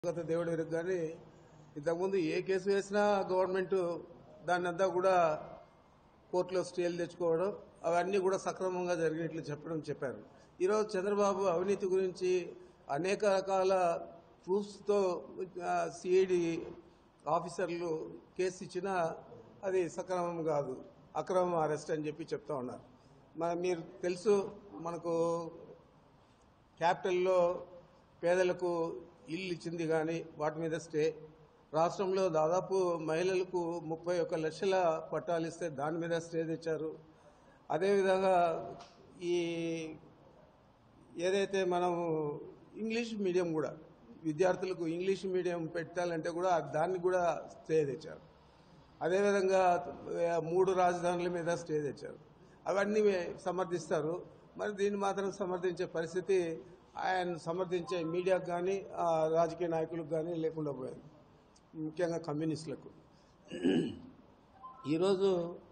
గత దేవుడు ఎరుగు కానీ ఇంతకుముందు ఏ కేసు వేసినా గవర్నమెంట్ దాన్ని అంతా కూడా కోర్టులో స్టేలు తెచ్చుకోవడం అవన్నీ కూడా సక్రమంగా జరిగినట్లు చెప్పడం చెప్పారు ఈరోజు చంద్రబాబు అవినీతి గురించి అనేక రకాల ప్రూఫ్స్తో సిఐడి ఆఫీసర్లు కేసు ఇచ్చినా అది సక్రమం కాదు అక్రమం అరెస్ట్ అని చెప్పి చెప్తా ఉన్నారు మన మీరు తెలుసు మనకు క్యాపిటల్లో పేదలకు ఇల్లు ఇచ్చింది కానీ వాటి మీద స్టే రాష్ట్రంలో దాదాపు మహిళలకు ముప్పై ఒక్క లక్షల పట్టాలు ఇస్తే దాని మీద స్టే తెచ్చారు అదేవిధంగా ఈ ఏదైతే మనం ఇంగ్లీష్ మీడియం కూడా విద్యార్థులకు ఇంగ్లీష్ మీడియం పెట్టాలంటే కూడా దాన్ని కూడా స్టే తెచ్చారు అదేవిధంగా ఆ, మూడు రాజధానుల మీద స్టే తెచ్చారు అవన్నీ సమర్థిస్తారు మరి దీన్ని మాత్రం సమర్థించే పరిస్థితి ఆయన సమర్థించే మీడియాకు కానీ ఆ, రాజకీయ నాయకులకు కానీ లేకుండా పోయింది ముఖ్యంగా కమ్యూనిస్టులకు ఈరోజు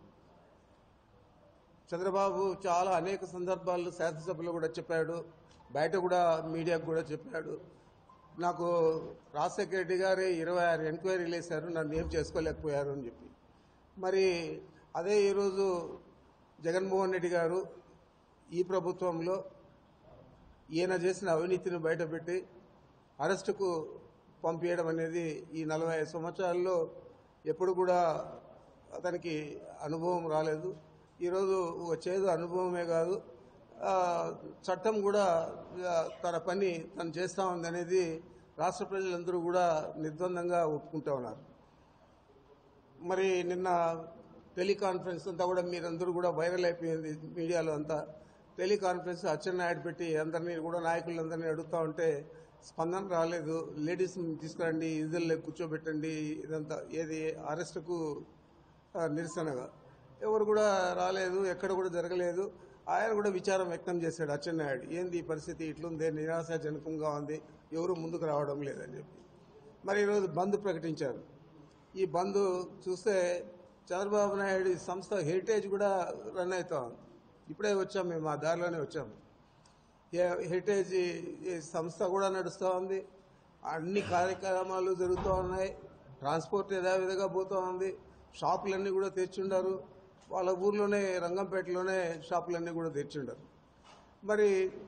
చంద్రబాబు చాలా అనేక సందర్భాల్లో శాసనసభలో కూడా చెప్పాడు బయట కూడా మీడియాకు కూడా చెప్పాడు నాకు రాజశేఖర రెడ్డి గారే ఇరవై ఆరు ఎంక్వైరీలు వేశారు నన్ను ఏం చేసుకోలేకపోయారు అని చెప్పి మరి అదే ఈరోజు జగన్మోహన్ రెడ్డి గారు ఈ ప్రభుత్వంలో ఈయన చేసిన అవినీతిని బయటపెట్టి అరెస్టుకు పంపించడం అనేది ఈ నలభై ఐదు సంవత్సరాల్లో ఎప్పుడు కూడా అతనికి అనుభవం రాలేదు ఈరోజు ఒక చేదు అనుభవమే కాదు ఆ, చట్టం కూడా ఆ, తన పని తను చేస్తా ఉందనేది రాష్ట్ర ప్రజలందరూ కూడా నిర్ద్వందంగా ఒప్పుకుంటా ఉన్నారు మరి నిన్న టెలికాన్ఫరెన్స్ అంతా కూడా మీరందరూ కూడా వైరల్ అయిపోయింది మీడియాలో అంతా టెలికాన్ఫరెన్స్ అచ్చెన్నాయుడు పెట్టి అందరినీ కూడా నాయకులందరినీ అడుగుతా ఉంటే స్పందన రాలేదు లేడీస్ తీసుకురండి ఇదిలో కూర్చోబెట్టండి ఇదంతా ఏది అరెస్టుకు ఆ, నిరసనగా ఎవరు కూడా రాలేదు ఎక్కడ కూడా జరగలేదు ఆయన కూడా విచారం వ్యక్తం చేశాడు అచ్చెన్నాయుడు ఏంది ఈ పరిస్థితి ఇట్లుంది నిరాశాజనకంగా ఉంది ఎవరు ముందుకు రావడం లేదని చెప్పి మరి ఈరోజు బంద్ ప్రకటించారు ఈ బంద్ చూస్తే చంద్రబాబు నాయుడు ఈ సంస్థ హెరిటేజ్ కూడా రన్ అవుతా ఉంది ఇప్పుడే వచ్చాం మేము ఆ దారిలోనే వచ్చాము ఏ- హెరిటేజ్ ఈ- ఈ సంస్థ కూడా నడుస్తూ ఉంది అన్ని కార్యక్రమాలు జరుగుతూ ఉన్నాయి ట్రాన్స్పోర్ట్ యథావిధిగా పోతూ ఉంది షాపులన్నీ కూడా తెచ్చుండారు వాళ్ళ ఊర్లోనే రంగంపేటలోనే షాపులన్నీ కూడా తెచ్చుండారు మరి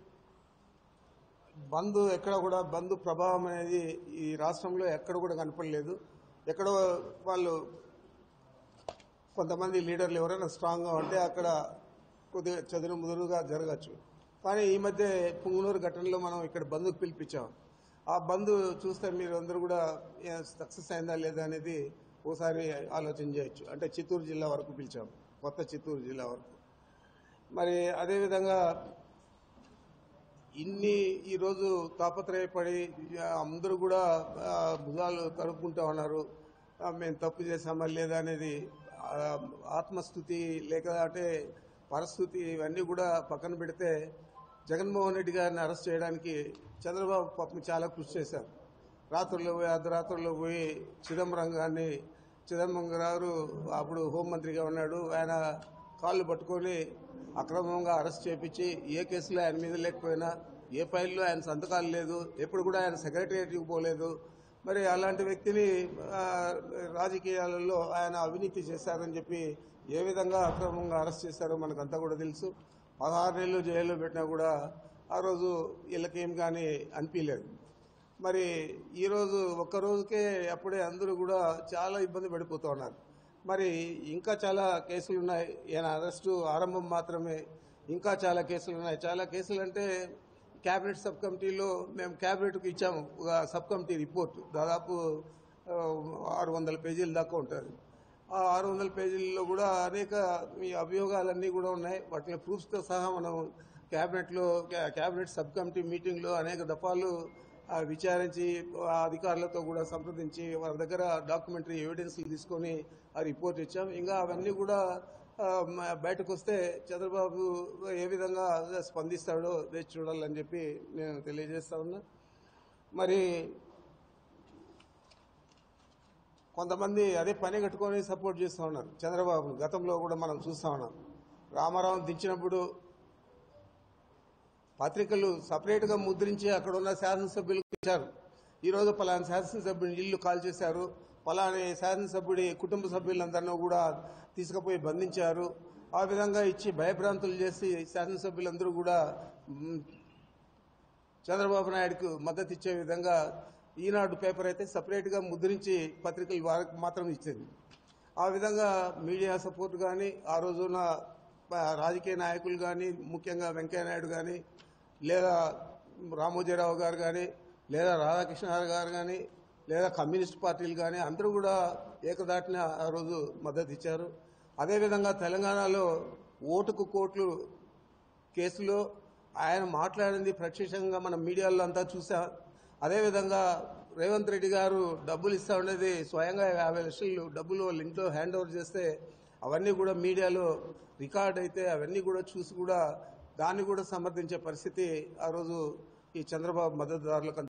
బంద్ ఎక్కడ కూడా బంద్ ప్రభావం అనేది ఈ రాష్ట్రంలో ఎక్కడ కూడా కనపడలేదు ఎక్కడో వాళ్ళు కొంతమంది లీడర్లు ఎవరైనా స్ట్రాంగ్గా ఉంటే అక్కడ కొద్దిగా చదును ముదురుగా జరగచ్చు కానీ ఈ మధ్య పుంగునూరు ఘటనలో మనం ఇక్కడ బంద్కు పిలిపించాం ఆ బంద్ చూస్తే మీరు అందరూ కూడా సక్సెస్ అయిందా లేదా అనేది ఓసారి ఆలోచన చేయొచ్చు అంటే చిత్తూరు జిల్లా వరకు పిలిచాం కొత్త చిత్తూరు జిల్లా వరకు మరి అదేవిధంగా ఇన్ని ఈరోజు తాపత్రయపడి ఆ, అందరూ కూడా ఆ, భుజాలు తడుపుకుంటా ఉన్నారు ఆ, మేము తప్పు చేశామా లేదా అనేది ఆ, ఆత్మస్థుతి లేక అంటే పరిస్థితి ఇవన్నీ కూడా పక్కన పెడితే జగన్మోహన్ రెడ్డి గారిని అరెస్ట్ చేయడానికి చంద్రబాబు పాపం చాలా కృషి చేశారు రాత్రుల్లో పోయి అర్ధరాత్రుల్లో పోయి చిదంబరం గారిని చిదంబరం గారు అప్పుడు హోంమంత్రిగా ఉన్నాడు ఆయన కాళ్ళు పట్టుకొని అక్రమంగా అరెస్ట్ చేపించి ఏ కేసులో ఆయన మీద లేకపోయినా ఏ ఫైల్లో ఆయన సంతకాలు లేదు ఎప్పుడు కూడా ఆయన సెక్రటరియట్కి పోలేదు మరి అలాంటి వ్యక్తిని ఆ, రాజకీయాలలో ఆయన అవినీతి చేశారని చెప్పి ఏ విధంగా అక్రమంగా అరెస్ట్ చేశారో మనకంతా కూడా తెలుసు పదహారు నెలలు జైల్లో పెట్టినా కూడా ఆ రోజు వీళ్ళకేం కానీ అనిపించలేదు మరి ఈరోజు ఒక్క రోజుకే అప్పుడే అందరూ కూడా చాలా ఇబ్బంది పడిపోతూ ఉన్నారు మరి ఇంకా చాలా కేసులు ఉన్నాయి ఈయన అరెస్టు ఆరంభం మాత్రమే ఇంకా చాలా కేసులు ఉన్నాయి చాలా కేసులు అంటే క్యాబినెట్ సబ్ కమిటీలో మేము క్యాబినెట్కి ఇచ్చాము ఒక సబ్ కమిటీ రిపోర్ట్ దాదాపు ఆ, ఆరు వందల పేజీల దాకా ఉంటుంది ఆ ఆరు వందల పేజీల్లో కూడా అనేక ఈ అభియోగాలన్నీ కూడా ఉన్నాయి వాటిని ప్రూఫ్స్తో సహా మనం క్యాబినెట్లో క్యా- క్యాబినెట్ సబ్ కమిటీ మీటింగ్లో అనేక దఫాలు ఆ, విచారించి ఆ అధికారులతో కూడా సంప్రదించి వారి దగ్గర డాక్యుమెంటరీ ఎవిడెన్స్లు తీసుకొని ఆ రిపోర్ట్ ఇచ్చాం ఇంకా అవన్నీ కూడా ఆ, మ- బయటకు వస్తే చంద్రబాబు ఏ విధంగా స్పందిస్తాడో వేచి చూడాలని చెప్పి నేను తెలియజేస్తా ఉన్నా మరి కొంతమంది అదే పని కట్టుకొని సపోర్ట్ చేస్తూ ఉన్నారు చంద్రబాబును గతంలో కూడా మనం చూస్తా ఉన్నాం రామారావు దించినప్పుడు పత్రికలు సపరేట్గా ముద్రించి అక్కడ ఉన్న శాసనసభ్యులకు ఇచ్చారు ఈరోజు పలానా శాసనసభ్యుని ఇల్లు కాల్ చేశారు పలాని శాసనసభ్యుడి కుటుంబ సభ్యులందరినీ కూడా తీసుకుపోయి బంధించారు ఆ విధంగా ఇచ్చి భయభ్రాంతులు చేసి శాసనసభ్యులందరూ కూడా మ్, చంద్రబాబు నాయుడుకు మద్దతు ఇచ్చే విధంగా ఈనాడు పేపర్ అయితే సపరేట్గా ముద్రించి పత్రికలు వారికి మాత్రం ఇచ్చింది ఆ విధంగా మీడియా సపోర్ట్ కానీ ఆ రోజున ఆ, రాజకీయ నాయకులు కానీ ముఖ్యంగా వెంకయ్యనాయుడు కానీ లేదా రామోజీరావు గారు కానీ లేదా రాధాకృష్ణ గారు కానీ లేదా కమ్యూనిస్ట్ పార్టీలు కానీ అందరూ కూడా ఏకదాటిన ఆ రోజు మద్దతు ఇచ్చారు అదేవిధంగా తెలంగాణలో ఓటుకు కోట్లు కేసులో ఆయన మాట్లాడింది ప్రత్యక్షంగా మన మీడియాలో అంతా చూసాం అదేవిధంగా రేవంత్ రెడ్డి గారు డబ్బులు ఇస్తా ఉండేది స్వయంగా యాభై లక్షలు డబ్బులు వాళ్ళ ఇంట్లో హ్యాండ్ ఓవర్ చేస్తే అవన్నీ కూడా మీడియాలో రికార్డ్ అయితే అవన్నీ కూడా చూసి కూడా దాన్ని కూడా సమర్థించే పరిస్థితి ఆ రోజు ఈ చంద్రబాబు మద్దతుదారులకు